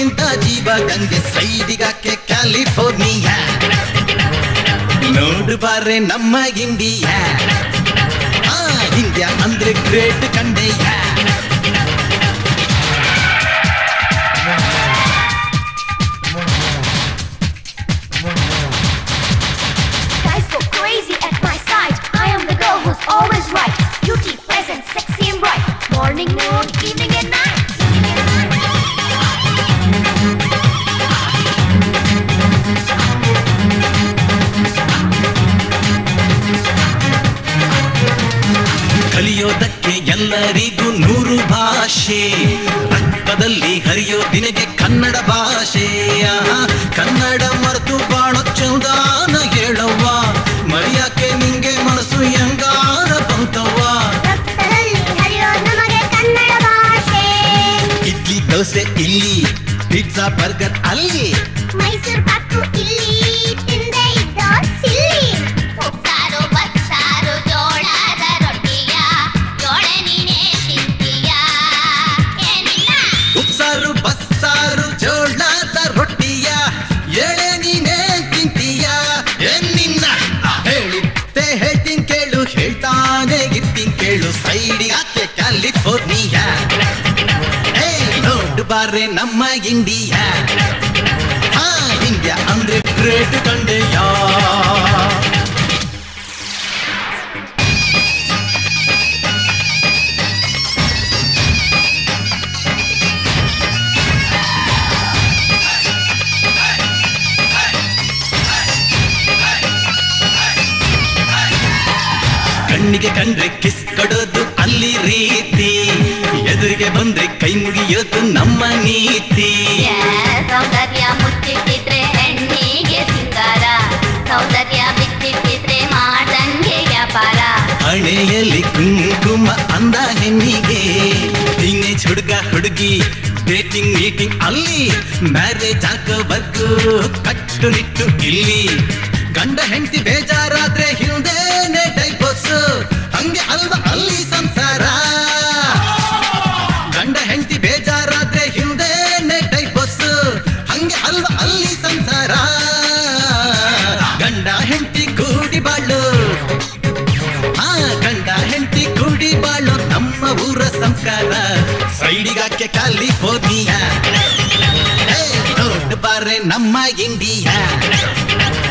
ಜೀವಕ್ಕಿಂತ ಜೀವ ಗಂಗೆ ಸೈದಿಗಾಕೆ ಕ್ಯಾಲಿಫೋರ್ನಿಯಾ ನೋಡು ಬಾರೆ ನಮ್ಮ ಇಂಡಿಯಾ ಆ ಇಂಡಿಯಾ ಅಂದ್ರೆ ಗ್ರೇಟ್ ಕಂಡೆಯ Guys go crazy at my side. I am the girl who's always right. Beauty, present, sexy and bright. Morning, noon, evening and night. ಕಲಿಯೋದಕ್ಕೆ ಎಲ್ಲರಿಗೂ ನೂರು ಭಾಷೆ ರಕ್ತದಲ್ಲಿ ಹರಿಯೋ ದಿನಗೆ ಕನ್ನಡ ಭಾಷೆ ಆಹಾ, ಕನ್ನಡ ಮರೆತು ಬಾಳೋ ಚೌದಾನ ಹೇಳವ್ವ ಮರಿಯಾಕೆ ನಿಂಗೆ ಮನಸ್ಸು ಹೆಂಗಾರ ಬಂತವ್ವ ರಕ್ತದಲ್ಲಿ ಹರಿಯೋದು ನಮಗೆ ಕನ್ನಡ ಭಾಷೆ ಇಡ್ಲಿ ದೋಸೆ ಇಲ್ಲಿ ಪಿಜ್ಜಾ ಬರ್ಗರ್ ಅಲ್ಲಿ ಮೈಸೂರು ಪಾಕು ಇಲ್ಲಿ ತಿಂದೆ ಇದ್ದೋ ಸಿಲ್ಲಿ ಉಪ್ಸಾರು ಬಸ್ಸಾರು ಜೋಳದ ರೊಟ್ಟಿಯ ಜೋಳ ನೀನೇ ತಿಂತೀಯ ಏನಿಲ್ಲ ಉಪ್ಸಾರು ಬಸ್ಸಾರು ಜೋಳದ ರೊಟ್ಟಿಯ ಎಳೆ ನೀನೇ ತಿಂತೀಯ ಎನ್ನಿನ್ನ ಹೇಳಿದ್ದೆ ಹೇಳ್ತೀನಿ ಕೇಳು ಹೇಳ್ತಾನೆ ಇರ್ತೀನಿ ಕೇಳು ಸೈಡಿಗಾಕೆ ಕ್ಯಾಲಿಫೋರ್ನಿಯಾ ಹೇ ನೋಡು ಬಾರೆ ನಮ್ಮ ಇಂಡಿಯಾ ಹಾ ಇಂಡಿಯಾ ಅಂದ್ರೆ ಗ್ರೇಟ್ ಕಂಡೆಯಾ ಕಣ್ಣಿಗೆ ಕಂಡ್ರೆ ಕಿಸ್ ಕೊಡೋದು ಅಲ್ಲಿ ರೀತಿ ಎದುರಿಗೆ ಬಂದ್ರೆ ಕೈ ಮುಗಿಯೋದು ನಮ್ಮ ನೀತಿ ಸೌಂದರ್ಯ ಮುಚ್ಚಿಟ್ಟಿದ್ರೆ ಹೆಣ್ಣಿಗೆ ಸಿಂಗಾರ ಸೌಂದರ್ಯ ಬಿಚ್ಚಿಟ್ಟಿದ್ರೆ ಮಾಡ್ದಂಗೆ ವ್ಯಾಪಾರ ಹಣೆಯಲ್ಲಿ ಕುಂಕುಮ ಅಂದ ಹೆಣ್ಣಿಗೆ ಟೀನೇಜ್ ಹುಡುಗ ಹುಡುಗಿ ಡೇಟಿಂಗ್ ಮೀಟಿಂಗ್ ಅಲ್ಲಿ ಮ್ಯಾರೇಜ್ ಆಗೋವರೆಗೂ ಕಟ್ಟುನಿಟ್ಟು ಇಲ್ಲಿ ಗಂಡ ಹೆಂಡತಿ ಬೇಜಾರಾದ್ರೆ ಹಿಂದೆನೆ ಡೈವರ್ಸ್ ಹಂಗೆ ಅಲ್ವಾ ಅಲ್ಲಿ ಸಂಸಾರ ಗಂಡ ಹೆಂಡತಿ ಬೇಜಾರಾದ್ರೆ ಹಿಂದೆನೆ ಡೈವರ್ಸ್ ಹಂಗೆ ಅಲ್ವಾ ಅಲ್ಲಿ ಸಂಸಾರ ಗಂಡ ಹೆಂಡತಿ ಕೂಡಿ ಬಾಳು ಆ ಗಂಡ ಹೆಂಡತಿ ಕೂಡಿ ಬಾಳು ನಮ್ಮ ಊರ ಸಂಸ್ಕಾರ ಸೈಡಿಗಾಕೆ ಕ್ಯಾಲಿಫೋರ್ನಿಯಾ ಹೇ, ನೋಡು ಬಾರೆ ನಮ್ಮ ಇಂಡಿಯಾ